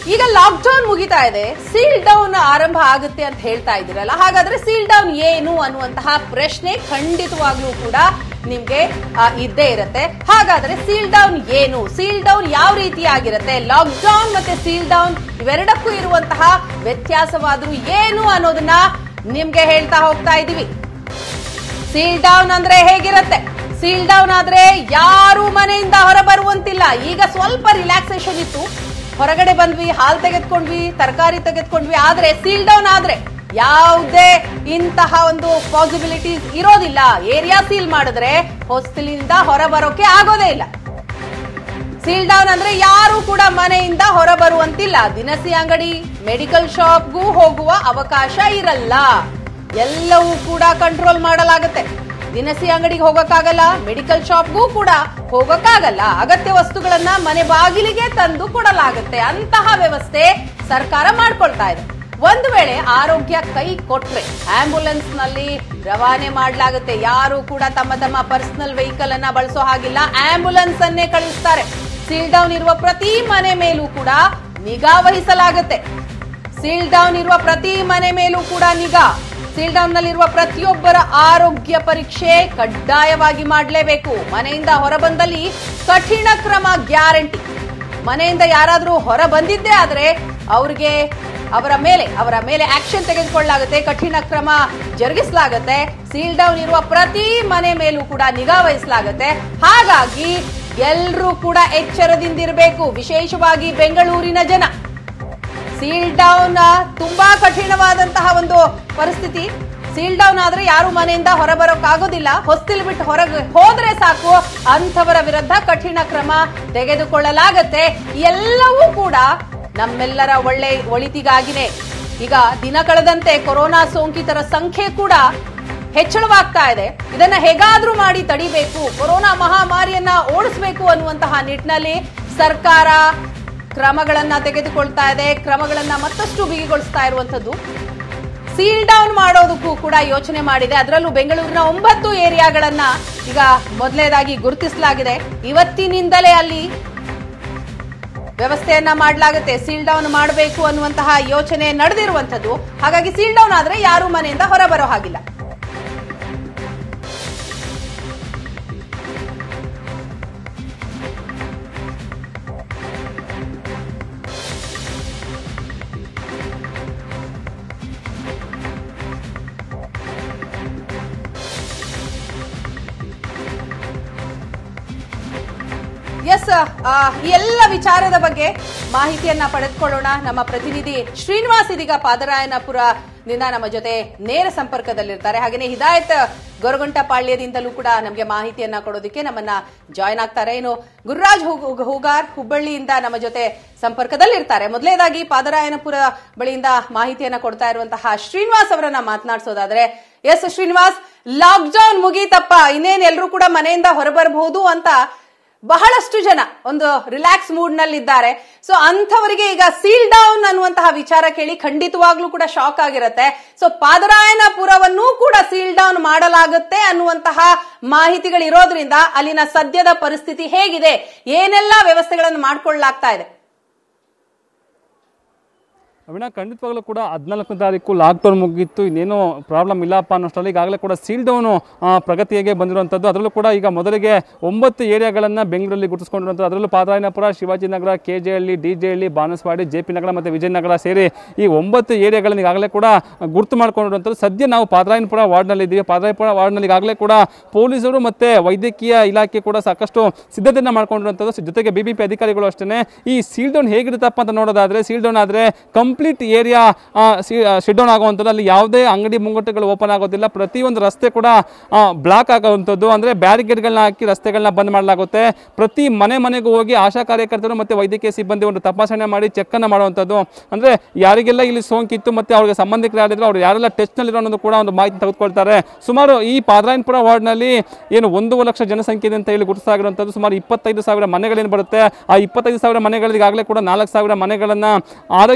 ಈಗ lock lockdown ಮುಗಿತಾ ಇದೆ ಸೀಲ್ ಡೌನ್ ಆರಂಭ ಆಗುತ್ತೆ ಅಂತ ಹೇಳ್ತಾ ಇದ್ದೀರಲ್ಲ ಹಾಗಾದ್ರೆ ಸೀಲ್ ಡೌನ್ ಏನು ಅನ್ನುವಂತಹ ಪ್ರಶ್ನೆ ಖಂಡಿತವಾಗ್ಲೂ ಕೂಡ ನಿಮ್ಗೆ ಆ, ಇದ್ದೇ ಇರುತ್ತೆ ಹಾಗಾದ್ರೆ ಸೀಲ್ ಡೌನ್ ಏನು ಸೀಲ್ ಡೌನ್ ಯಾವ ರೀತಿ ಆಗಿರುತ್ತೆ ಲಾಕ್ ಡೌನ್ ಮತ್ತೆ ಸೀಲ್ ಡೌನ್ ಇವೆರಡಕ್ಕೂ ಇರುವಂತಹ ವ್ಯತ್ಯಾಸವಾದ್ರೂ ಏನು ಅನ್ನೋದನ್ನ ನಿಮ್ಗೆ ಹೇಳ್ತಾ ಹೋಗ್ತಾ ಇದೀವಿ ಸೀಲ್ ಡೌನ್ ಅಂದ್ರೆ ಹೇಗಿರುತ್ತೆ ಸೀಲ್ ಡೌನ್ ಆದ್ರೆ ಯಾರು ಮನೆಯಿಂದ ಹೊರ ಬರುವಂತಿಲ್ಲ ಈಗ ಸ್ವಲ್ಪ ರಿಲ್ಯಾಕ್ಸೇಷನ್ ಇತ್ತು ಹೊರಗಡೆ ಬಂದ್ವಿ ಹಾಲ್ ತೆಗೆದ್ಕೊಂಡ್ವಿ ತರಕಾರಿ ತೆಗೆದ್ಕೊಂಡ್ವಿ ಆದ್ರೆ ಸೀಲ್ ಡೌನ್ ಆದ್ರೆ ಯಾವುದೇ ಇಂತಹ ಒಂದು ಪಾಸಿಬಿಲಿಟೀಸ್ ಇರೋದಿಲ್ಲ ಏರಿಯಾ ಸೀಲ್ ಮಾಡಿದ್ರೆ ಹೊಸ್ತಿಲಿಂದ ಹೊರ ಬರೋಕೆ ಆಗೋದೇ ಇಲ್ಲ ಸೀಲ್ ಡೌನ್ ಅಂದ್ರೆ ಯಾರು ಕೂಡ ಮನೆಯಿಂದ ಹೊರ ಬರುವಂತಿಲ್ಲ ದಿನಸಿ ಅಂಗಡಿ ಮೆಡಿಕಲ್ ಶಾಪ್ಗೂ ಹೋಗುವ ಅವಕಾಶ ಇರಲ್ಲ ಎಲ್ಲವೂ ಕೂಡ ಕಂಟ್ರೋಲ್ ಮಾಡಲಾಗುತ್ತೆ ದಿನಸಿ ಅಂಗಡಿಗೆ ಹೋಗಕ್ಕಾಗಲ್ಲ ಮೆಡಿಕಲ್ ಶಾಪ್ಗೂ ಕೂಡ ಹೋಗಕ್ಕಾಗಲ್ಲ ಅಗತ್ಯ ವಸ್ತುಗಳನ್ನ ಮನೆ ಬಾಗಿಲಿಗೆ ತಂದು ಕೊಡಲಾಗುತ್ತೆ ಅಂತಹ ವ್ಯವಸ್ಥೆ ಸರ್ಕಾರ ಮಾಡ್ಕೊಳ್ತಾ ಇದೆ ಒಂದು ವೇಳೆ ಆರೋಗ್ಯ ಕೈ ಕೊಟ್ರೆ ಆಂಬ್ಯುಲೆನ್ಸ್ ನಲ್ಲಿ ರವಾನೆ ಮಾಡಲಾಗುತ್ತೆ ಯಾರು ಕೂಡ ತಮ್ಮ ತಮ್ಮ ಪರ್ಸನಲ್ ವೆಹಿಕಲ್ ಅನ್ನ ಬಳಸೋ ಹಾಗಿಲ್ಲ ಆಂಬ್ಯುಲೆನ್ಸ್ ಅನ್ನೇ ಕಳಿಸ್ತಾರೆ ಸೀಲ್ ಡೌನ್ ಇರುವ ಪ್ರತಿ ಮನೆ ಮೇಲೂ ಕೂಡ ನಿಗಾ ವಹಿಸಲಾಗುತ್ತೆ ಸೀಲ್ ಡೌನ್ ಇರುವ ಪ್ರತಿ ಮನೆ ಮೇಲೂ ಕೂಡ ನಿಗಾ ಸೀಲ್ ಡೌನ್ ನಲ್ಲಿರುವ ಪ್ರತಿಯೊಬ್ಬರ ಆರೋಗ್ಯ ಪರೀಕ್ಷೆ ಕಡ್ಡಾಯವಾಗಿ ಮಾಡಲೇಬೇಕು ಮನೆಯಿಂದ ಹೊರಬಂದಲ್ಲಿ ಕಠಿಣ ಕ್ರಮ ಗ್ಯಾರಂಟಿ ಮನೆಯಿಂದ ಯಾರಾದ್ರೂ ಹೊರ ಬಂದಿದ್ದೇ ಆದ್ರೆ ಅವ್ರಿಗೆ ಅವರ ಮೇಲೆ ಅವರ ಮೇಲೆ ಆಕ್ಷನ್ ತೆಗೆದುಕೊಳ್ಳಲಾಗುತ್ತೆ ಕಠಿಣ ಕ್ರಮ ಜರುಗಿಸಲಾಗುತ್ತೆ ಸೀಲ್ ಡೌನ್ ಇರುವ ಪ್ರತಿ ಮನೆ ಮೇಲೂ ಕೂಡ ನಿಗಾ ವಹಿಸಲಾಗುತ್ತೆ ಹಾಗಾಗಿ ಎಲ್ಲರೂ ಕೂಡ ಎಚ್ಚರದಿಂದಿರಬೇಕು ವಿಶೇಷವಾಗಿ ಬೆಂಗಳೂರಿನ ಜನ ಸೀಲ್ ಡೌನ್ ತುಂಬಾ ಕಠಿಣವಾದಂತಹ ಒಂದು ಪರಿಸ್ಥಿತಿ ಸೀಲ್ ಡೌನ್ ಆದ್ರೆ ಯಾರು ಮನೆಯಿಂದ ಹೊರಬರೋಕ್ಕಾಗೋದಿಲ್ಲ ಹೊಸ್ತಿಲ್ ಬಿಟ್ಟು ಹೊರಗೆ ಹೋದ್ರೆ ಸಾಕು ಅಂಥವರ ವಿರುದ್ಧ ಕಠಿಣ ಕ್ರಮ ತೆಗೆದುಕೊಳ್ಳಲಾಗತ್ತೆ ಎಲ್ಲವೂ ಕೂಡ ನಮ್ಮೆಲ್ಲರ ಒಳ್ಳೆ ಒಳಿತಿಗಾಗಿನೇ ಈಗ ದಿನ ಕಳೆದಂತೆ ಕೊರೋನಾ ಸೋಂಕಿತರ ಸಂಖ್ಯೆ ಕೂಡ ಹೆಚ್ಚಳವಾಗ್ತಾ ಇದೆ ಇದನ್ನ ಹೇಗಾದ್ರೂ ಮಾಡಿ ತಡಿಬೇಕು ಕೊರೋನಾ ಮಹಾಮಾರಿಯನ್ನ ಓಡಿಸಬೇಕು ಅನ್ನುವಂತಹ ನಿಟ್ಟಿನಲ್ಲಿ ಸರ್ಕಾರ ಕ್ರಮಗಳನ್ನ ತೆಗೆದುಕೊಳ್ತಾ ಇದೆ ಕ್ರಮಗಳನ್ನ ಮತ್ತಷ್ಟು ಬಿಗಿಗೊಳಿಸ್ತಾ ಇರುವಂತದ್ದು ಸೀಲ್ ಡೌನ್ ಮಾಡೋದಕ್ಕೂ ಕೂಡ ಯೋಚನೆ ಮಾಡಿದೆ ಅದರಲ್ಲೂ ಬೆಂಗಳೂರಿನ ಒಂಬತ್ತು ಏರಿಯಾಗಳನ್ನ ಈಗ ಮೊದಲನೇದಾಗಿ ಗುರುತಿಸಲಾಗಿದೆ ಇವತ್ತಿನಿಂದಲೇ ಅಲ್ಲಿ ವ್ಯವಸ್ಥೆಯನ್ನ ಮಾಡಲಾಗುತ್ತೆ ಸೀಲ್ ಡೌನ್ ಮಾಡಬೇಕು ಅನ್ನುವಂತಹ ಯೋಚನೆ ನಡೆದಿರುವಂತದ್ದು ಹಾಗಾಗಿ ಸೀಲ್ ಡೌನ್ ಆದ್ರೆ ಯಾರು ಮನೆಯಿಂದ ಹೊರ ಬರೋ ಹಾಗಿಲ್ಲ ಎಸ್ ಈ ಎಲ್ಲ ವಿಚಾರದ ಬಗ್ಗೆ ಮಾಹಿತಿಯನ್ನ ಪಡೆದುಕೊಳ್ಳೋಣ ನಮ್ಮ ಪ್ರತಿನಿಧಿ ಶ್ರೀನಿವಾಸ್ ಇದೀಗ ಪಾದರಾಯನಪುರದಿಂದ ನಮ್ಮ ಜೊತೆ ನೇರ ಸಂಪರ್ಕದಲ್ಲಿರ್ತಾರೆ ಹಾಗೆಯೇ ಹಿದಾಯತ್ ಗೊರಗುಂಟಪಾಳ್ಯದಿಂದಲೂ ಕೂಡ ನಮಗೆ ಮಾಹಿತಿಯನ್ನ ಕೊಡೋದಕ್ಕೆ ನಮ್ಮನ್ನ ಜಾಯ್ನ್ ಆಗ್ತಾರೆ ಇನ್ನು ಗುರುರಾಜ್ ಹೂ- ಹೂಗಾರ್ ಹುಬ್ಬಳ್ಳಿಯಿಂದ ನಮ್ಮ ಜೊತೆ ಸಂಪರ್ಕದಲ್ಲಿರ್ತಾರೆ ಮೊದಲನೇದಾಗಿ ಪಾದರಾಯನಪುರ ಬಳಿಯಿಂದ ಮಾಹಿತಿಯನ್ನ ಕೊಡ್ತಾ ಇರುವಂತಹ ಶ್ರೀನಿವಾಸ್ ಅವರನ್ನ ಮಾತನಾಡಿಸೋದಾದ್ರೆ ಎಸ್ ಶ್ರೀನಿವಾಸ್ ಲಾಕ್ ಡೌನ್ ಮುಗೀತಪ್ಪ ಇನ್ನೇನ್ ಎಲ್ಲರೂ ಕೂಡ ಮನೆಯಿಂದ ಹೊರಬರಬಹುದು ಅಂತ ಬಹಳಷ್ಟು ಜನ ಒಂದು ರಿಲ್ಯಾಕ್ಸ್ ಮೂಡ್ ನಲ್ಲಿ ಇದ್ದಾರೆ ಸೊ ಅಂಥವರಿಗೆ ಈಗ ಸೀಲ್ ಡೌನ್ ಅನ್ನುವಂತಹ ವಿಚಾರ ಕೇಳಿ ಖಂಡಿತವಾಗ್ಲೂ ಕೂಡ ಶಾಕ್ ಆಗಿರುತ್ತೆ ಸೊ ಪಾದರಾಯನಪುರವನ್ನೂ ಕೂಡ ಸೀಲ್ ಡೌನ್ ಮಾಡಲಾಗುತ್ತೆ ಅನ್ನುವಂತಹ ಮಾಹಿತಿಗಳು ಇರೋದ್ರಿಂದ ಅಲ್ಲಿನ ಸದ್ಯದ ಪರಿಸ್ಥಿತಿ ಹೇಗಿದೆ ಏನೆಲ್ಲ ವ್ಯವಸ್ಥೆಗಳನ್ನು ಮಾಡ್ಕೊಳ್ಳಲಾಗ್ತಾ ಇದೆ ಅವಿನ ಖಂಡಿತವಾಗ್ಲೂ ಕೂಡ ಹದಿನಾಲ್ಕನೇ ತಾರೀಕು ಲಾಕ್ಡೌನ್ ಮುಗಿತ್ತು ಇನ್ನೇನು ಪ್ರಾಬ್ಲಮ್ ಇಲ್ಲಪ್ಪ ಅನ್ನೋಷ್ಟರಲ್ಲಿ ಈಗಾಗಲೇ ಕೂಡ ಸೀಲ್ ಡೌನು ಪ್ರಗತಿಗೆ ಬಂದಿರುವಂಥದ್ದು ಅದರಲ್ಲೂ ಕೂಡ ಈಗ ಮೊದಲಿಗೆ ಒಂಬತ್ತು ಏರಿಯಾಗಳನ್ನು ಬೆಂಗಳೂರಲ್ಲಿ ಗುರುತಿಸ್ಕೊಂಡಿರುವಂಥದ್ದು ಅದರಲ್ಲೂ Padarayanapura Shivajinagar K J Halli D J Halli Banaswadi J P ನಗರ ಮತ್ತು ವಿಜಯನಗರ ಸೇರಿ ಈ ಒಂಬತ್ತು ಏರಿಯಾಗಳನ್ನು ಈಗಾಗಲೇ ಕೂಡ ಗುರುತು ಮಾಡ್ಕೊಂಡಿರುವಂಥದ್ದು ಸದ್ಯ ನಾವು ಪಾದರಾಯನಪುರ ವಾರ್ಡ್ನಲ್ಲಿ ಇದ್ದೀವಿ ಪಾದರಾಯನಪುರ ವಾರ್ಡ್ನಲ್ಲಿ ಈಗಾಗಲೇ ಕೂಡ ಪೊಲೀಸರು ಮತ್ತು ವೈದ್ಯಕೀಯ ಇಲಾಖೆ ಕೂಡ ಸಾಕಷ್ಟು ಸಿದ್ಧತೆಯನ್ನು ಮಾಡ್ಕೊಂಡಿರುವಂಥದ್ದು ಜೊತೆಗೆ ಬಿ ಬಿ ಪಿ ಅಧಿಕಾರಿಗಳು ಅಷ್ಟೇ ಈ ಸೀಲ್ ಡೌನ್ ಹೇಗಿರುತ್ತಪ್ಪ ಅಂತ ನೋಡೋದಾದ್ರೆ ಸೀಲ್ ಡೌನ್ ಆದರೆ ಕಂಪ್ಲೀಟ್ ಏರಿಯಾ ಶೀಲ್ ಡೌನ್ ಆಗುವಂಥದ್ದು ಅಲ್ಲಿ ಯಾವುದೇ ಅಂಗಡಿ ಮುಂಗಟ್ಟುಗಳು ಓಪನ್ ಆಗೋದಿಲ್ಲ ಪ್ರತಿಯೊಂದು ರಸ್ತೆ ಕೂಡ ಬ್ಲಾಕ್ ಆಗುವಂಥದ್ದು ಅಂದರೆ ಬ್ಯಾರಿಕೇಡ್ಗಳನ್ನ ಹಾಕಿ ರಸ್ತೆಗಳನ್ನ ಬಂದ್ ಮಾಡಲಾಗುತ್ತೆ ಪ್ರತಿ ಮನೆ ಮನೆಗೂ ಹೋಗಿ ಆಶಾ ಕಾರ್ಯಕರ್ತರು ಮತ್ತು ವೈದ್ಯಕೀಯ ಸಿಬ್ಬಂದಿ ಒಂದು ತಪಾಸಣೆ ಮಾಡಿ ಚೆಕ್ಕನ್ನು ಮಾಡುವಂಥದ್ದು ಅಂದರೆ ಯಾರಿಗೆಲ್ಲ ಇಲ್ಲಿ ಸೋಂಕಿತ್ತು ಮತ್ತು ಅವ್ರಿಗೆ ಸಂಬಂಧಿಕರು ಯಾರಿದ್ರು ಅವ್ರು ಯಾರೆಲ್ಲ ಟೆಸ್ಟ್ನಲ್ಲಿರೋ ಅನ್ನೋದು ಕೂಡ ಒಂದು ಮಾಹಿತಿ ತೆಗೆದುಕೊಳ್ತಾರೆ ಸುಮಾರು ಈ ಪಾದರಾಯನಪುರ ವಾರ್ಡ್ನಲ್ಲಿ ಏನು ಒಂದೂವರೆ ಲಕ್ಷ ಜನಸಂಖ್ಯೆ ಇದೆ ಅಂತ ಹೇಳಿ ಗುರುತಿಸಲಾಗಿರುವಂಥದ್ದು ಸುಮಾರು ಇಪ್ಪತ್ತೈದು ಸಾವಿರ ಮನೆಗಳೇನು ಬರುತ್ತೆ ಆ ಇಪ್ಪತ್ತೈದು ಸಾವಿರ ಮನೆಗಳಿಗೆ ಈಗಾಗಲೇ ಕೂಡ ನಾಲ್ಕು ಸಾವಿರ ಮನೆಗಳನ್ನು ಆರೋಗ್ಯ ಇಲಾಖೆ ಒಂದು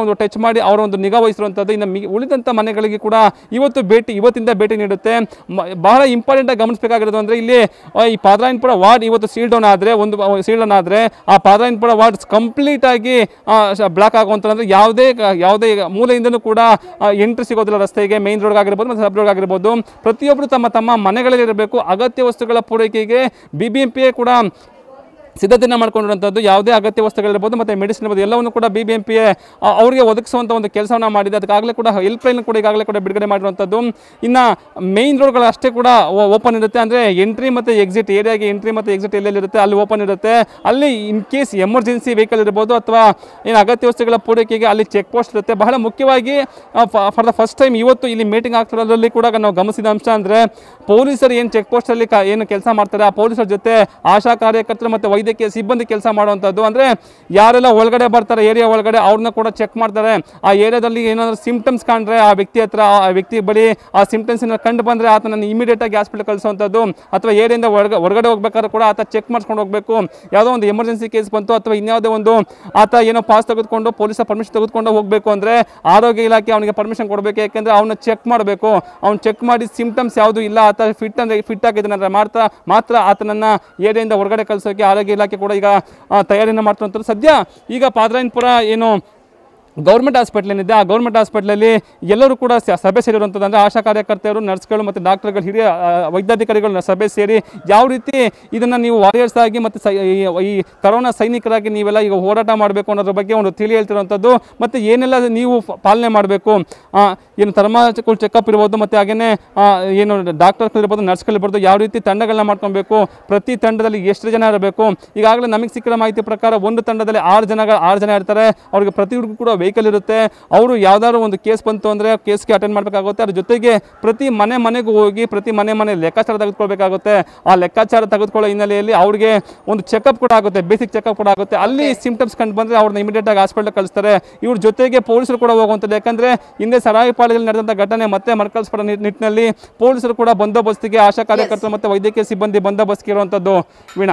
ಒಂದು ಟಚ್ ಮಾಡಿ ಅವರ ಒಂದು ನಿಗಾ ವಹಿಸಿರುವಂಥದ್ದು ಇನ್ನು ಮಿ ಉಳಿದಂಥ ಮನೆಗಳಿಗೆ ಕೂಡ ಇವತ್ತು ಭೇಟಿ ಇವತ್ತಿಂದ ಭೇಟಿ ನೀಡುತ್ತೆ ಮ- ಬಹಳ ಇಂಪಾರ್ಟೆಂಟ್ ಆಗಿ ಗಮನಿಸಬೇಕಾಗಿರೋದು ಅಂದರೆ ಇಲ್ಲಿ ಆ, ಈ ಪಾದರಾಯನಪುರ ವಾರ್ಡ್ ಇವತ್ತು ಸೀಲ್ ಡೌನ್ ಆದರೆ ಒಂದು ಸೀಲ್ ಡೌನ್ ಆದರೆ ಆ ಪಾದರಾಯನಪುರ ವಾರ್ಡ್ ಕಂಪ್ಲೀಟ್ ಆಗಿ ಬ್ಲಾಕ್ ಆಗುವಂತಂದ್ರೆ ಯಾವುದೇ ಕ- ಯಾವುದೇ ಮೂಲೆಯಿಂದನೂ ಕೂಡ ಎಂಟ್ರಿ ಸಿಗೋದಿಲ್ಲ ರಸ್ತೆಗೆ ಮೇನ್ ರೋಡ್ ಆಗಿರ್ಬೋದು ಮತ್ತು ಸಬ್ ರೋಡ್ ಆಗಿರ್ಬೋದು ಪ್ರತಿಯೊಬ್ಬರು ತಮ್ಮ ತಮ್ಮ ಮನೆಗಳಲ್ಲಿ ಇರಬೇಕು ಅಗತ್ಯ ವಸ್ತುಗಳ ಪೂರೈಕೆಗೆ ಬಿ ಬಿ ಎಂ ಪಿ ಕೂಡ ಸಿದ್ಧತೆಯನ್ನು ಮಾಡ್ಕೊಂಡಿರುವಂಥದ್ದು ಯಾವುದೇ ಅಗತ್ಯ ವಸ್ತುಗಳಿರ್ಬೋದು ಮತ್ತು ಮೆಡಿಸಿನ್ ಇರ್ಬೋದು ಎಲ್ಲವನ್ನು ಕೂಡ ಬಿ ಬಿ ಎಂ ಪಿ ಅವರಿಗೆ ಒದಗಿಸುವಂಥ ಒಂದು ಕೆಲಸವನ್ನು ಮಾಡಿದೆ ಅದಕ್ಕಾಗಲೇ ಕೂಡ ಹೆಲ್ಪ್ ಲೈನ್ ಕೂಡ ಈಗಾಗಲೇ ಕೂಡ ಬಿಡುಗಡೆ ಮಾಡಿರುವಂಥದ್ದು ಇನ್ನು ಮೇನ್ ರೋಡ್ಗಳು ಅಷ್ಟೇ ಕೂಡ ಓಪನ್ ಇರುತ್ತೆ ಅಂದರೆ ಎಂಟ್ರಿ ಮತ್ತು ಎಕ್ಸಿಟ್ ಏರಿಯಾಗೆ ಎಂಟ್ರಿ ಮತ್ತು ಎಕ್ಸಿಟ್ ಎಲ್ಲೆಲ್ಲಿರುತ್ತೆ ಅಲ್ಲಿ ಓಪನ್ ಇರುತ್ತೆ ಅಲ್ಲಿ ಇನ್ ಕೇಸ್ ಎಮರ್ಜೆನ್ಸಿ ವೆಹಿಕಲ್ ಇರ್ಬೋದು ಅಥವಾ ಏನು ಅಗತ್ಯ ವಸ್ತುಗಳ ಪೂರೈಕೆಗೆ ಅಲ್ಲಿ ಚೆಕ್ ಪೋಸ್ಟ್ ಇರುತ್ತೆ ಬಹಳ ಮುಖ್ಯವಾಗಿ ಫಾರ್ ದ ಫಸ್ಟ್ ಟೈಮ್ ಇವತ್ತು ಇಲ್ಲಿ ಮೀಟಿಂಗ್ ಆಗ್ತಿರೋದ್ರಲ್ಲಿ ಕೂಡ ನಾವು ಗಮನಿಸಿದ ಅಂಶ ಅಂದರೆ ಪೊಲೀಸರು ಏನು ಚೆಕ್ ಪೋಸ್ಟಲ್ಲಿ ಕ ಏನು ಕೆಲಸ ಮಾಡ್ತಾರೆ ಆ ಪೊಲೀಸರ ಜೊತೆ ಆಶಾ ಕಾರ್ಯಕರ್ತರು ಮತ್ತು ವೈದ್ಯಕೀಯ ಸಿಬ್ಬಂದಿ ಕೆಲಸ ಮಾಡುವಂಥದ್ದು ಅಂದರೆ ಯಾರೆಲ್ಲ ಒಳಗಡೆ ಬರ್ತಾರೆ ಏರಿಯಾ ಒಳಗಡೆ ಅವ್ರನ್ನ ಕೂಡ ಚೆಕ್ ಮಾಡ್ತಾರೆ ಆ ಏರಿಯಾದಲ್ಲಿ ಏನಾದರೂ ಸಿಂಪ್ಟಮ್ಸ್ ಕಂಡ್ರೆ ಆ ವ್ಯಕ್ತಿ ಹತ್ರ ಆ ವ್ಯಕ್ತಿ ಬಳಿ ಆ ಸಿಂಪ್ಟಮ್ಸ್ ಕಂಡು ಬಂದರೆ ಆತನನ್ನು ಇಮಿಡಿಯೇಟ್ ಆಗಿ ಹಾಸ್ಪಿಟಲ್ ಕಳಿಸುವಂಥದ್ದು ಅಥವಾ ಏರಿಯಿಂದ ಹೊರಗ ಹೊರಗಡೆ ಹೋಗ್ಬೇಕಾದ್ರೆ ಕೂಡ ಆತ ಚೆಕ್ ಮಾಡಿಸ್ಕೊಂಡು ಹೋಗಬೇಕು ಯಾವುದೋ ಒಂದು ಎಮರ್ಜೆನ್ಸಿ ಕೇಸ್ ಬಂತು ಅಥವಾ ಇನ್ಯಾವುದೇ ಒಂದು ಆತ ಏನೋ ಪಾಸ್ ತೆಗೆದುಕೊಂಡು ಪೊಲೀಸರ ಪರ್ಮಿಷನ್ ತೆಗೆದುಕೊಂಡು ಹೋಗಬೇಕು ಅಂದರೆ ಆರೋಗ್ಯ ಇಲಾಖೆ ಅವನಿಗೆ ಪರ್ಮಿಷನ್ ಕೊಡಬೇಕು ಯಾಕೆಂದರೆ ಅವನ್ನ ಚೆಕ್ ಮಾಡಬೇಕು ಅವ್ನು ಚೆಕ್ ಮಾಡಿ ಸಿಂಪ್ಟಮ್ಸ್ ಯಾವುದು ಇಲ್ಲ ಆತ ಫಿಟ್ ಅಂದರೆ ಫಿಟ್ ಆಗಿದ್ದಾನೆ ಅಂದರೆ ಮಾತ್ರ ಮಾತ್ರ ಆತನನ್ನು ಏರಿಯಿಂದ ಹೊರಗಡೆ ಕಳಿಸೋಕೆ ಆರೋಗ್ಯ ಇಲಾಖೆ ಕೂಡ ಈಗ ಆ, ತಯಾರಿಯನ್ನು ಮಾಡ್ತಿರುವಂಥದ್ದು ಸದ್ಯ ಈಗ ಪಾದರಾಯನಪುರ ಏನು ಗೌರ್ಮೆಂಟ್ ಹಾಸ್ಪಿಟ್ಲ್ ಏನಿದೆ ಆ ಗೌರ್ಮೆಂಟ್ ಹಾಸ್ಪಿಟ್ಲಲ್ಲಿ ಎಲ್ಲರೂ ಕೂಡ ಸ- ಸಭೆ ಸೇರಿರುವಂಥದ್ದು ಅಂದರೆ ಆಶಾ ಕಾರ್ಯಕರ್ತೆಯರು ನರ್ಸ್ಗಳು ಮತ್ತು ಡಾಕ್ಟರ್ಗಳು ಹಿರಿಯ ಆ, ವೈದ್ಯಾಧಿಕಾರಿಗಳು ಸಭೆ ಸೇರಿ ಯಾವ ರೀತಿ ಇದನ್ನು ನೀವು ವಾರಿಯರ್ಸ್ ಆಗಿ ಮತ್ತು ಸೈ- ಈ- ಈ ಕರೋನಾ ಸೈನಿಕರಾಗಿ ನೀವೆಲ್ಲ ಈಗ ಹೋರಾಟ ಮಾಡಬೇಕು ಅನ್ನೋದ್ರ ಬಗ್ಗೆ ಒಂದು ತಿಳಿ ಹೇಳ್ತಿರುವಂಥದ್ದು ಮತ್ತು ಏನೆಲ್ಲ ನೀವು ಫ- ಪಾಲನೆ ಮಾಡಬೇಕು ಏನು ಥರ್ಮಾಕಲ್ ಚೆಕಪ್ ಇರ್ಬೋದು ಮತ್ತು ಹಾಗೆಯೇ ಏನು ಡಾಕ್ಟರ್ಸ್ ಇರ್ಬೋದು ನರ್ಸ್ಗಳು ಇರ್ಬೋದು ಯಾವ ರೀತಿ ತಂಡಗಳನ್ನ ಮಾಡ್ಕೊಬೇಕು ಪ್ರತಿ ತಂಡದಲ್ಲಿ ಎಷ್ಟು ಜನ ಇರಬೇಕು ಈಗಾಗಲೇ ನಮಗೆ ಸಿಕ್ಕಿರೋ ಮಾಹಿತಿ ಪ್ರಕಾರ ಒಂದು ತಂಡದಲ್ಲಿ ಆರು ಜನ ಆರು ಜನ ಇರ್ತಾರೆ ಅವ್ರಿಗೆ ಪ್ರತಿಯೊಬ್ಬರಿಗೂ ಕೂಡ ವೆಹಿಕಲ್ ಇರುತ್ತೆ ಅವರು ಯಾವ್ದಾದ್ರು ಒಂದು ಕೇಸ್ ಬಂತು ಅಂದರೆ ಕೇಸ್ಗೆ ಅಟೆಂಡ್ ಮಾಡಬೇಕಾಗುತ್ತೆ ಅದ್ರ ಜೊತೆಗೆ ಪ್ರತಿ ಮನೆ ಮನೆಗೂ ಹೋಗಿ ಪ್ರತಿ ಮನೆ ಮನೆ ಲೆಕ್ಕಾಚಾರ ತೆಗೆದುಕೊಳ್ಬೇಕಾಗುತ್ತೆ ಆ ಲೆಕ್ಕಾಚಾರ ತೆಗೆದುಕೊಳ್ಳೋ ಹಿನ್ನೆಲೆಯಲ್ಲಿ ಅವ್ರಿಗೆ ಒಂದು ಚೆಕಪ್ ಕೂಡ ಆಗುತ್ತೆ ಬೇಸಿಕ್ ಚೆಕಪ್ ಕೂಡ ಆಗುತ್ತೆ ಅಲ್ಲಿ ಸಿಂಪ್ಟಮ್ಸ್ ಕಂಡು ಬಂದರೆ ಅವ್ರನ್ನ ಇಮಿಡಿಯೇಟ್ ಆಗಿ ಹಾಸ್ಪಿಟಲ್ ಕಳಿಸ್ತಾರೆ ಇವ್ರ ಜೊತೆಗೆ ಪೊಲೀಸರು ಕೂಡ ಹೋಗುವಂಥದ್ದು ಯಾಕಂದ್ರೆ ಹಿಂದೆ ಸರಾಯಿಪಾಳ್ಯದಲ್ಲಿ ನಡೆದಂಥ ಘಟನೆ ಮತ್ತೆ ಮರುಕಳಿಸ್ಪಡೋ ನಿಟ್- ನಿಟ್ಟಿನಲ್ಲಿ ಪೊಲೀಸರು ಕೂಡ ಬಂದೋಬಸ್ತಿಗೆ ಆಶಾ ಕಾರ್ಯಕರ್ತರು ಮತ್ತು ವೈದ್ಯಕೀಯ ಸಿಬ್ಬಂದಿ ಬಂದೋಬಸ್ತ್ಗೆ ಇರುವಂಥದ್ದು ವೀಣಾ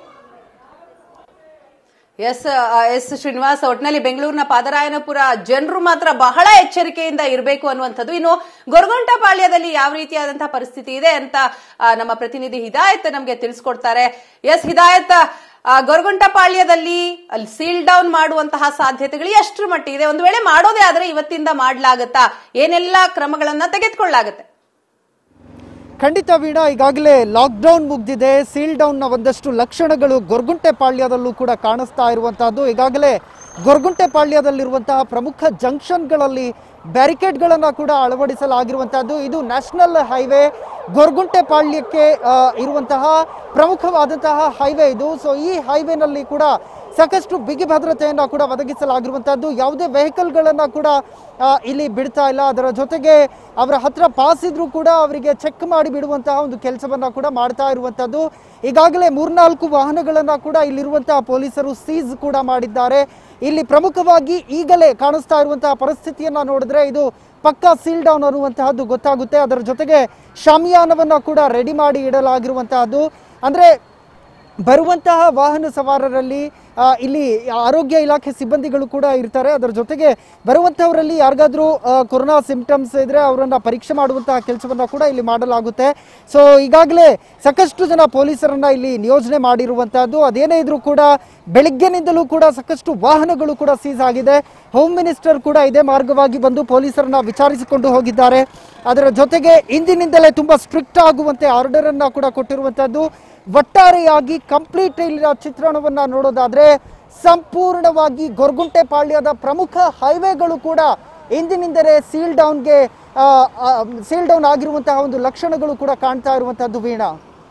ಎಸ್ ಎಸ್ ಶ್ರೀನಿವಾಸ್ ಒಟ್ನಲ್ಲಿ ಬೆಂಗಳೂರಿನ ಪಾದರಾಯನಪುರ ಜನರು ಮಾತ್ರ ಬಹಳ ಎಚ್ಚರಿಕೆಯಿಂದ ಇರಬೇಕು ಅನ್ನುವಂಥದ್ದು ಇನ್ನು ಗೊರಗೊಂಟಪಾಳ್ಯದಲ್ಲಿ ಯಾವ ರೀತಿಯಾದಂತಹ ಪರಿಸ್ಥಿತಿ ಇದೆ ಅಂತ ಆ, ನಮ್ಮ ಪ್ರತಿನಿಧಿ ಹಿದಾಯತ್ ನಮಗೆ ತಿಳಿಸ್ಕೊಡ್ತಾರೆ ಎಸ್ ಹಿದಾಯತ್ ಆ, ಗೊರಗೊಂಟಪಾಳ್ಯದಲ್ಲಿ ಅಲ್ಲಿ ಸೀಲ್ ಡೌನ್ ಮಾಡುವಂತಹ ಸಾಧ್ಯತೆಗಳು ಎಷ್ಟರ ಮಟ್ಟಿಗೆ ಇದೆ ಒಂದು ವೇಳೆ ಮಾಡೋದೇ ಆದ್ರೆ ಇವತ್ತಿಂದ ಮಾಡ್ಲಾಗತ್ತಾ ಏನೆಲ್ಲ ಕ್ರಮಗಳನ್ನ ತೆಗೆದುಕೊಳ್ಳಾಗತ್ತೆ ಖಂಡಿತ ವೀಣಾ ಈಗಾಗಲೇ ಲಾಕ್ಡೌನ್ ಮುಗ್ದಿದೆ ಸೀಲ್ ಡೌನ್ನ ಒಂದಷ್ಟು ಲಕ್ಷಣಗಳು ಗೊರಗುಂಟೆ ಪಾಳ್ಯದಲ್ಲೂ ಕೂಡ ಕಾಣಿಸ್ತಾ ಇರುವಂತಹದ್ದು ಈಗಾಗಲೇ ಗೊರಗುಂಟೆ ಪಾಳ್ಯದಲ್ಲಿರುವಂತಹ ಪ್ರಮುಖ ಜಂಕ್ಷನ್ಗಳಲ್ಲಿ ಬ್ಯಾರಿಕೇಡ್ಗಳನ್ನು ಕೂಡ ಅಳವಡಿಸಲಾಗಿರುವಂತಹದ್ದು ಇದು ನ್ಯಾಷನಲ್ ಹೈವೇ ಗೊರಗುಂಟೆ ಪಾಳ್ಯಕ್ಕೆ ಆ, ಇರುವಂತಹ ಪ್ರಮುಖವಾದಂತಹ ಹೈವೇ ಇದು ಸೊ ಈ ಹೈವೇನಲ್ಲಿ ಕೂಡ ಸಾಕಷ್ಟು ಬಿಗಿ ಭದ್ರತೆಯನ್ನು ಕೂಡ ಒದಗಿಸಲಾಗಿರುವಂತಹದ್ದು ಯಾವುದೇ ವೆಹಿಕಲ್ಗಳನ್ನು ಕೂಡ ಆ, ಇಲ್ಲಿ ಬಿಡ್ತಾ ಇಲ್ಲ ಅದರ ಜೊತೆಗೆ ಅವರ ಹತ್ರ ಪಾಸ್ ಇದ್ರೂ ಕೂಡ ಅವರಿಗೆ ಚೆಕ್ ಮಾಡಿ ಬಿಡುವಂತಹ ಒಂದು ಕೆಲಸವನ್ನ ಕೂಡ ಮಾಡ್ತಾ ಇರುವಂತಹದ್ದು ಈಗಾಗಲೇ ಮೂರ್ನಾಲ್ಕು ವಾಹನಗಳನ್ನ ಕೂಡ ಇಲ್ಲಿರುವಂತಹ ಪೊಲೀಸರು ಸೀಸ್ ಕೂಡ ಮಾಡಿದ್ದಾರೆ ಇಲ್ಲಿ ಪ್ರಮುಖವಾಗಿ ಈಗಲೇ ಕಾಣಿಸ್ತಾ ಇರುವಂತಹ ಪರಿಸ್ಥಿತಿಯನ್ನ ನೋಡಿದ್ರೆ ಇದು ಪಕ್ಕಾ ಸೀಲ್ ಡೌನ್ ಅನ್ನುವಂತಹದ್ದು ಗೊತ್ತಾಗುತ್ತೆ ಅದರ ಜೊತೆಗೆ ಶಾಮಿಯಾನವನ್ನ ಕೂಡ ರೆಡಿ ಮಾಡಿ ಇಡಲಾಗಿರುವಂತಹದ್ದು ಅಂದ್ರೆ ಬರುವಂತಹ ವಾಹನ ಸವಾರರಲ್ಲಿ ಆ, ಇಲ್ಲಿ ಆರೋಗ್ಯ ಇಲಾಖೆ ಸಿಬ್ಬಂದಿಗಳು ಕೂಡ ಇರ್ತಾರೆ ಅದರ ಜೊತೆಗೆ ಬರುವಂಥವರಲ್ಲಿ ಯಾರಿಗಾದ್ರೂ ಆ, ಕೊರೋನಾ ಸಿಂಪ್ಟಮ್ಸ್ ಇದ್ರೆ ಅವರನ್ನ ಪರೀಕ್ಷೆ ಮಾಡುವಂತಹ ಕೆಲಸವನ್ನ ಕೂಡ ಇಲ್ಲಿ ಮಾಡಲಾಗುತ್ತೆ ಸೊ ಈಗಾಗಲೇ ಸಾಕಷ್ಟು ಜನ ಪೊಲೀಸರನ್ನ ಇಲ್ಲಿ ನಿಯೋಜನೆ ಮಾಡಿರುವಂತಹದ್ದು ಅದೇನೇ ಇದ್ರೂ ಕೂಡ ಬೆಳಿಗ್ಗೆನಿಂದಲೂ ಕೂಡ ಸಾಕಷ್ಟು ವಾಹನಗಳು ಕೂಡ ಸೀಸ್ ಆಗಿದೆ ಹೋಮ್ ಮಿನಿಸ್ಟರ್ ಕೂಡ ಇದೇ ಮಾರ್ಗವಾಗಿ ಬಂದು ಪೊಲೀಸರನ್ನ ವಿಚಾರಿಸಿಕೊಂಡು ಹೋಗಿದ್ದಾರೆ ಅದರ ಜೊತೆಗೆ ಇಂದಿನಿಂದಲೇ ತುಂಬಾ ಸ್ಟ್ರಿಕ್ಟ್ ಆಗುವಂತೆ ಆರ್ಡರ್ ಅನ್ನ ಕೂಡ ಕೊಟ್ಟಿರುವಂತಹದ್ದು ಒಟ್ಟಾರೆಯಾಗಿ ಕಂಪ್ಲೀಟ್ ಇಲ್ಲಿನ ಚಿತ್ರಣವನ್ನ ನೋಡೋದಾದ್ರೆ ಸಂಪೂರ್ಣವಾಗಿ ಗೊರಗುಂಟೆ ಪಾಳ್ಯದ ಪ್ರಮುಖ ಹೈವೇಗಳು ಕೂಡ ಇಂದಿನಿಂದಲೇ ಸೀಲ್ ಡೌನ್ಗೆ ಸೀಲ್ ಡೌನ್ ಆಗಿರುವಂತಹ ಒಂದು ಲಕ್ಷಣಗಳು ಕೂಡ ಕಾಣ್ತಾ ಇರುವಂತಹದ್ದು Veena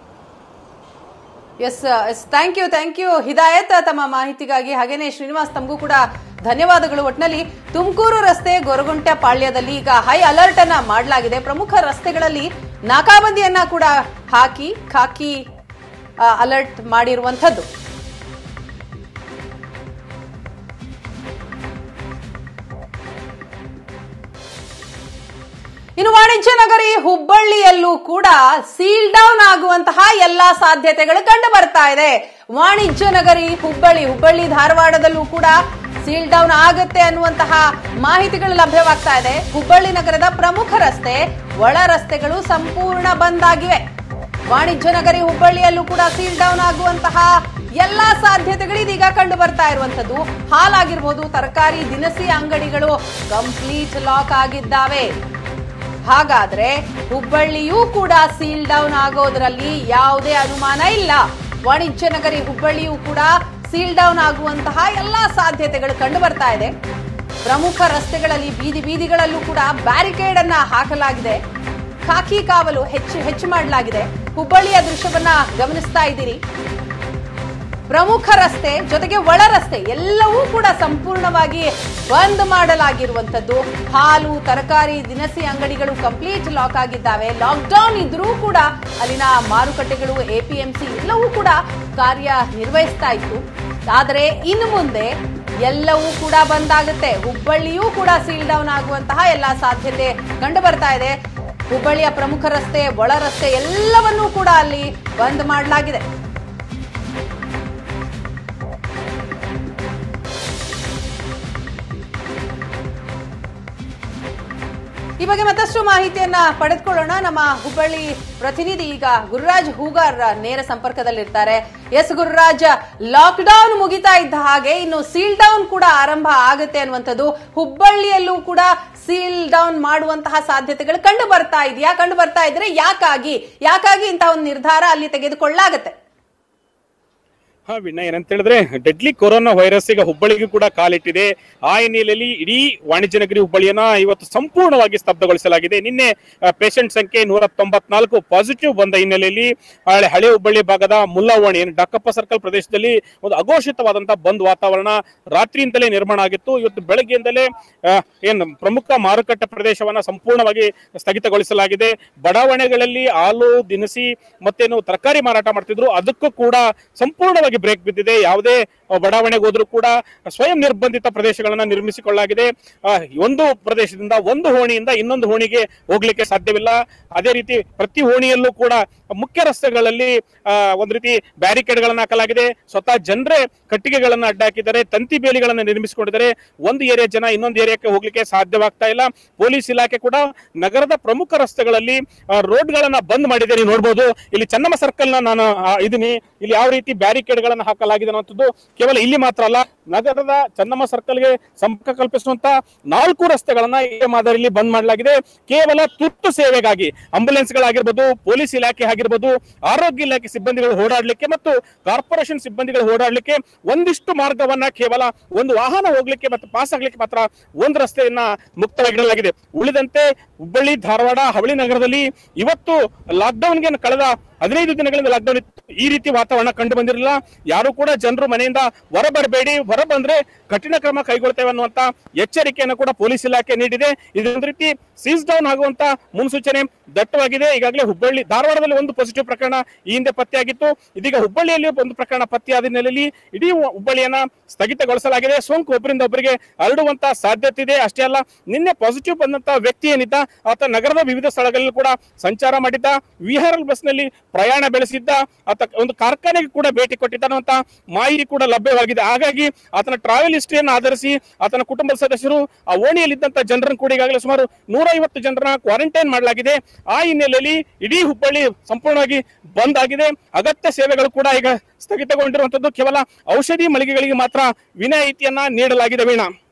yes yes thank you thank you Hidayat ತಮ್ಮ ಮಾಹಿತಿಗಾಗಿ ಹಾಗೇನೆ ಶ್ರೀನಿವಾಸ್ ತಮಗೂ ಕೂಡ ಧನ್ಯವಾದಗಳು ಒಟ್ನಲ್ಲಿ ತುಮಕೂರು ರಸ್ತೆ ಗೊರಗುಂಟೆ ಪಾಳ್ಯದಲ್ಲಿ ಈಗ ಹೈ ಅಲರ್ಟ್ ಅನ್ನ ಮಾಡಲಾಗಿದೆ ಪ್ರಮುಖ ರಸ್ತೆಗಳಲ್ಲಿ ನಾಕಾಬಂದಿಯನ್ನ ಕೂಡ ಹಾಕಿ ಖಾಕಿ ಅಲರ್ಟ್ ಮಾಡಿರುವಂಥದ್ದು ಇನ್ನು ವಾಣಿಜ್ಯ ನಗರಿ ಹುಬ್ಬಳ್ಳಿಯಲ್ಲೂ ಕೂಡ ಸೀಲ್ ಡೌನ್ ಆಗುವಂತಹ ಎಲ್ಲಾ ಸಾಧ್ಯತೆಗಳು ಕಂಡು ಬರ್ತಾ ಇದೆ ವಾಣಿಜ್ಯ ನಗರಿ ಹುಬ್ಬಳ್ಳಿ ಹುಬ್ಬಳ್ಳಿ ಧಾರವಾಡದಲ್ಲೂ ಕೂಡ ಸೀಲ್ ಡೌನ್ ಆಗುತ್ತೆ ಅನ್ನುವಂತಹ ಮಾಹಿತಿಗಳು ಲಭ್ಯವಾಗ್ತಾ ಇದೆ ಹುಬ್ಬಳ್ಳಿ ನಗರದ ಪ್ರಮುಖ ರಸ್ತೆ ಒಳ ರಸ್ತೆಗಳು ಸಂಪೂರ್ಣ ಬಂದ್ ಆಗಿವೆ ವಾಣಿಜ್ಯ ನಗರಿ ಹುಬ್ಬಳ್ಳಿಯಲ್ಲೂ ಕೂಡ ಸೀಲ್ ಡೌನ್ ಆಗುವಂತಹ ಎಲ್ಲಾ ಸಾಧ್ಯತೆಗಳು ಇದೀಗ ಕಂಡು ಬರ್ತಾ ಇರುವಂತದ್ದು ಹಾಲಾಗಿರ್ಬೋದು ತರಕಾರಿ ದಿನಸಿ ಅಂಗಡಿಗಳು ಕಂಪ್ಲೀಟ್ ಲಾಕ್ ಆಗಿದ್ದಾವೆ ಹಾಗಾದ್ರೆ ಹುಬ್ಬಳ್ಳಿಯೂ ಕೂಡ ಸೀಲ್ ಡೌನ್ ಆಗೋದ್ರಲ್ಲಿ ಯಾವುದೇ ಅನುಮಾನ ಇಲ್ಲ ವಾಣಿಜ್ಯ ನಗರಿ ಹುಬ್ಬಳ್ಳಿಯೂ ಕೂಡ ಸೀಲ್ ಡೌನ್ ಆಗುವಂತಹ ಎಲ್ಲಾ ಸಾಧ್ಯತೆಗಳು ಕಂಡು ಬರ್ತಾ ಇದೆ ಪ್ರಮುಖ ರಸ್ತೆಗಳಲ್ಲಿ ಬೀದಿ ಬೀದಿಗಳಲ್ಲೂ ಕೂಡ ಬ್ಯಾರಿಕೇಡ್ ಅನ್ನ ಹಾಕಲಾಗಿದೆ ಖಾಕಿ ಕಾವಲು ಹೆಚ್ಚು ಹೆಚ್ಚು ಮಾಡಲಾಗಿದೆ ಹುಬ್ಬಳ್ಳಿಯ ದೃಶ್ಯವನ್ನ ಗಮನಿಸ್ತಾ ಇದ್ದೀರಿ ಪ್ರಮುಖ ರಸ್ತೆ ಜೊತೆಗೆ ಒಳ ರಸ್ತೆ ಎಲ್ಲವೂ ಕೂಡ ಸಂಪೂರ್ಣವಾಗಿ ಬಂದ್ ಮಾಡಲಾಗಿರುವಂತದ್ದು ಹಾಲು ತರಕಾರಿ ದಿನಸಿ ಅಂಗಡಿಗಳು ಕಂಪ್ಲೀಟ್ ಲಾಕ್ ಆಗಿದ್ದಾವೆ ಲಾಕ್ಡೌನ್ ಇದ್ರೂ ಕೂಡ ಅಲ್ಲಿನ ಮಾರುಕಟ್ಟೆಗಳು ಎಪಿಎಂಸಿ ಎಲ್ಲವೂ ಕೂಡ ಕಾರ್ಯ ನಿರ್ವಹಿಸ್ತಾ ಇತ್ತು ಆದರೆ ಇನ್ನು ಮುಂದೆ ಎಲ್ಲವೂ ಕೂಡ ಬಂದ್ ಆಗುತ್ತೆ ಹುಬ್ಬಳ್ಳಿಯೂ ಕೂಡ ಸೀಲ್ ಡೌನ್ ಆಗುವಂತಹ ಎಲ್ಲಾ ಸಾಧ್ಯತೆ ಕಂಡು ಬರ್ತಾ ಇದೆ ಹುಬ್ಬಳ್ಳಿಯ ಪ್ರಮುಖ ರಸ್ತೆ ಒಳ ರಸ್ತೆ ಎಲ್ಲವನ್ನೂ ಕೂಡ ಅಲ್ಲಿ ಬಂದ್ ಮಾಡಲಾಗಿದೆ ಈ ಬಗ್ಗೆ ಮತ್ತಷ್ಟು ಮಾಹಿತಿಯನ್ನ ಪಡೆದುಕೊಳ್ಳೋಣ ನಮ್ಮ ಹುಬ್ಬಳ್ಳಿ ಪ್ರತಿನಿಧಿ ಈಗ ಗುರುರಾಜ್ ಹೂಗಾರ್ ನೇರ ಸಂಪರ್ಕದಲ್ಲಿರ್ತಾರೆ ಎಸ್ ಗುರುರಾಜ್ ಲಾಕ್ ಡೌನ್ ಮುಗಿತಾ ಇದ್ದ ಹಾಗೆ ಇನ್ನು ಸೀಲ್ ಡೌನ್ ಕೂಡ ಆರಂಭ ಆಗುತ್ತೆ ಅನ್ನುವಂಥದ್ದು ಹುಬ್ಬಳ್ಳಿಯಲ್ಲೂ ಕೂಡ ಸೀಲ್ ಡೌನ್ ಮಾಡುವಂತಹ ಸಾಧ್ಯತೆಗಳು ಕಂಡು ಬರ್ತಾ ಇದೆಯಾ ಕಂಡು ಬರ್ತಾ ಇದ್ರೆ ಯಾಕಾಗಿ ಯಾಕಾಗಿ ಇಂತಹ ಒಂದು ನಿರ್ಧಾರ ಅಲ್ಲಿ ತೆಗೆದುಕೊಳ್ಳಾಗತ್ತೆ ಹಾ ವಿಣ್ಣ ಏನಂತ ಹೇಳಿದ್ರೆ ಡೆಡ್ಲಿ ಕೊರೋನಾ ವೈರಸ್ ಈಗ ಹುಬ್ಬಳ್ಳಿಗೂ ಕೂಡ ಕಾಲಿಟ್ಟಿದೆ ಆ ಹಿನ್ನೆಲೆಯಲ್ಲಿ ಇಡೀ ವಾಣಿಜ್ಯ ನಗರಿ ಹುಬ್ಬಳ್ಳಿಯನ್ನ ಇವತ್ತು ಸಂಪೂರ್ಣವಾಗಿ ಸ್ತಬ್ಧಗೊಳಿಸಲಾಗಿದೆ ನಿನ್ನೆ ಪೇಷಂಟ್ ಸಂಖ್ಯೆ ನೂರ ತೊಂಬತ್ನಾಲ್ಕು ಪಾಸಿಟಿವ್ ಬಂದ ಹಿನ್ನೆಲೆಯಲ್ಲಿ ಹಳೆ ಹಳೆ ಹುಬ್ಬಳ್ಳಿ ಭಾಗದ ಮುಲ್ಲವಾಣಿ ಏನು ಡಕ್ಕಪ್ಪ ಸರ್ಕಲ್ ಪ್ರದೇಶದಲ್ಲಿ ಒಂದು ಅಘೋಷಿತವಾದಂತಹ ಬಂದ್ ವಾತಾವರಣ ರಾತ್ರಿಯಿಂದಲೇ ನಿರ್ಮಾಣ ಆಗಿತ್ತು ಇವತ್ತು ಬೆಳಗ್ಗೆಯಿಂದಲೇ ಆ, ಏನು ಪ್ರಮುಖ ಮಾರುಕಟ್ಟೆ ಪ್ರದೇಶವನ್ನ ಸಂಪೂರ್ಣವಾಗಿ ಸ್ಥಗಿತಗೊಳಿಸಲಾಗಿದೆ ಬಡಾವಣೆಗಳಲ್ಲಿ ಹಾಲು ದಿನಸಿ ಮತ್ತೇನು ತರಕಾರಿ ಮಾರಾಟ ಮಾಡ್ತಿದ್ರು ಅದಕ್ಕೂ ಕೂಡ ಸಂಪೂರ್ಣವಾಗಿ ಬ್ರೇಕ್ ಬಿದ್ದಿದೆ ಯಾವುದೇ ಆ, ಬಡಾವಣೆಗೆ ಹೋದ್ರೂ ಕೂಡ ಸ್ವಯಂ ನಿರ್ಬಂಧಿತ ಪ್ರದೇಶಗಳನ್ನ ನಿರ್ಮಿಸಿಕೊಳ್ಳಲಾಗಿದೆ ಆ, ಒಂದು ಪ್ರದೇಶದಿಂದ ಒಂದು ಹೋಣಿಯಿಂದ ಇನ್ನೊಂದು ಹೋಣಿಗೆ ಹೋಗ್ಲಿಕ್ಕೆ ಸಾಧ್ಯವಿಲ್ಲ ಅದೇ ರೀತಿ ಪ್ರತಿ ಹೋಣಿಯಲ್ಲೂ ಕೂಡ ಮುಖ್ಯ ರಸ್ತೆಗಳಲ್ಲಿ ಆ, ಒಂದ್ ರೀತಿ ಬ್ಯಾರಿಕೇಡ್ ಗಳನ್ನ ಹಾಕಲಾಗಿದೆ ಸ್ವತಃ ಜನರೇ ಕಟ್ಟಿಗೆಗಳನ್ನ ಅಡ್ಡಾಕಿದ್ದಾರೆ ತಂತಿ ಬೇಲಿಗಳನ್ನ ನಿರ್ಮಿಸಿಕೊಂಡಿದ್ದಾರೆ ಒಂದು ಏರಿಯಾ ಜನ ಇನ್ನೊಂದು ಏರಿಯಾಕ್ಕೆ ಹೋಗ್ಲಿಕ್ಕೆ ಸಾಧ್ಯವಾಗ್ತಾ ಇಲ್ಲ ಪೊಲೀಸ್ ಇಲಾಖೆ ಕೂಡ ನಗರದ ಪ್ರಮುಖ ರಸ್ತೆಗಳಲ್ಲಿ ರೋಡ್ ಗಳನ್ನ ಬಂದ್ ಮಾಡಿದೆ ನೀವು ನೋಡ್ಬೋದು ಇಲ್ಲಿ ಚೆನ್ನಮ್ಮ ಸರ್ಕಲ್ ನ ನಾನು ಆ, ಇದೀನಿ ಇಲ್ಲಿ ಯಾವ ರೀತಿ ಬ್ಯಾರಿಕೇಡ್ ಗಳನ್ನ ಹಾಕಲಾಗಿದೆ ಅನ್ನೋಂಥದ್ದು ಕೇವಲ ಇಲ್ಲಿ ಮಾತ್ರ ಅಲ್ಲ ನಗರದ ಚೆನ್ನಮ್ಮ ಸರ್ಕಲ್ಗೆ ಸಂಪರ್ಕ ಕಲ್ಪಿಸುವಂತ ನಾಲ್ಕು ರಸ್ತೆಗಳನ್ನ ಇದೇ ಮಾದರಿಯಲ್ಲಿ ಬಂದ್ ಮಾಡಲಾಗಿದೆ ಕೇವಲ ತುರ್ತು ಸೇವೆಗಾಗಿ ಆಂಬುಲೆನ್ಸ್ ಗಳಾಗಿರ್ಬೋದು ಪೊಲೀಸ್ ಇಲಾಖೆ ಆಗಿರ್ಬೋದು ಆರೋಗ್ಯ ಇಲಾಖೆ ಸಿಬ್ಬಂದಿಗಳು ಓಡಾಡ್ಲಿಕ್ಕೆ ಮತ್ತು ಕಾರ್ಪೊರೇಷನ್ ಸಿಬ್ಬಂದಿಗಳು ಓಡಾಡ್ಲಿಕ್ಕೆ ಒಂದಿಷ್ಟು ಮಾರ್ಗವನ್ನ ಕೇವಲ ಒಂದು ವಾಹನ ಹೋಗ್ಲಿಕ್ಕೆ ಮತ್ತು ಪಾಸ್ ಆಗ್ಲಿಕ್ಕೆ ಮಾತ್ರ ಒಂದು ರಸ್ತೆಯನ್ನ ಮುಕ್ತವಾಗಿಡಲಾಗಿದೆ ಉಳಿದಂತೆ ಹುಬ್ಬಳ್ಳಿ ಧಾರವಾಡ ಹವಳಿ ನಗರದಲ್ಲಿ ಇವತ್ತು ಲಾಕ್ಡೌನ್ಗೆ ಕಳೆದ ಹದಿನೈದು ದಿನಗಳಿಂದ ಲಾಕ್ಡೌನ್ ಇತ್ತು ಈ ರೀತಿ ವಾತಾವರಣ ಕಂಡು ಬಂದಿರಲಿಲ್ಲ ಯಾರು ಕೂಡ ಜನರು ಮನೆಯಿಂದ ಹೊರ ಬರಬೇಡಿ ಹೊರ ಬಂದ್ರೆ ಕಠಿಣ ಕ್ರಮ ಕೈಗೊಳ್ತೇವೆ ಅನ್ನುವಂತ ಎಚ್ಚರಿಕೆಯನ್ನು ಕೂಡ ಪೊಲೀಸ್ ಇಲಾಖೆ ನೀಡಿದೆ ಇದೊಂದು ರೀತಿ ಸೀಸ್ ಡೌನ್ ಆಗುವಂತ ಮುನ್ಸೂಚನೆ ದಟ್ಟವಾಗಿದೆ ಈಗಾಗಲೇ ಹುಬ್ಬಳ್ಳಿ ಧಾರವಾಡದಲ್ಲಿ ಒಂದು ಪಾಸಿಟಿವ್ ಪ್ರಕರಣ ಈ ಹಿಂದೆ ಪತ್ತೆಯಾಗಿತ್ತು ಇದೀಗ ಹುಬ್ಬಳ್ಳಿಯಲ್ಲಿ ಒಂದು ಪ್ರಕರಣ ಪತ್ತೆಯಾದ ಹಿನ್ನೆಲೆಯಲ್ಲಿ ಇಡೀ ಹುಬ್ಬಳ್ಳಿಯನ್ನ ಸ್ಥಗಿತಗೊಳಿಸಲಾಗಿದೆ ಸೋಂಕು ಒಬ್ಬರಿಂದ ಒಬ್ಬರಿಗೆ ಹರಡುವಂತ ಸಾಧ್ಯತೆ ಇದೆ ಅಷ್ಟೇ ಅಲ್ಲ ನಿನ್ನೆ ಪಾಸಿಟಿವ್ ಬಂದಂತ ವ್ಯಕ್ತಿ ಏನಿದ್ದ ಆತ ನಗರದ ವಿವಿಧ ಸ್ಥಳಗಳಲ್ಲಿ ಕೂಡ ಸಂಚಾರ ಮಾಡಿದ್ದ ವಿಆರ್ಎಲ್ ಬಸ್ ನಲ್ಲಿ ಪ್ರಯಾಣ ಬೆಳೆಸಿದ್ದ ಆತ ಒಂದು ಕಾರ್ಖಾನೆಗೆ ಕೂಡ ಭೇಟಿ ಕೊಟ್ಟಿದ್ದ ಅನ್ನುವಂತ ಮಾಹಿತಿ ಕೂಡ ಲಭ್ಯವಾಗಿದೆ ಹಾಗಾಗಿ ಆತನ ಟ್ರಾವೆಲ್ ಹಿಸ್ಟ್ರಿಯನ್ನು ಆಧರಿಸಿ ಆತನ ಕುಟುಂಬದ ಸದಸ್ಯರು ಆ ಓಣಿಯಲ್ಲಿದ್ದಂತ ಜನರನ್ನು ಕೂಡ ಈಗಾಗಲೇ ಸುಮಾರು ನೂರೈವತ್ತು ಜನರನ್ನ ಕ್ವಾರಂಟೈನ್ ಮಾಡಲಾಗಿದೆ ಆ ಹಿನ್ನೆಲೆಯಲ್ಲಿ ಇಡೀ ಹುಬ್ಬಳ್ಳಿ ಸಂಪೂರ್ಣವಾಗಿ ಬಂದ್ ಆಗಿದೆ ಅಗತ್ಯ ಸೇವೆಗಳು ಕೂಡ ಈಗ ಸ್ಥಗಿತಗೊಂಡಿರುವಂತದ್ದು ಕೇವಲ ಔಷಧಿ ಮಳಿಗೆಗಳಿಗೆ ಮಾತ್ರ ವಿನಾಯಿತಿಯನ್ನ ನೀಡಲಾಗಿದೆ ವೀಣಾ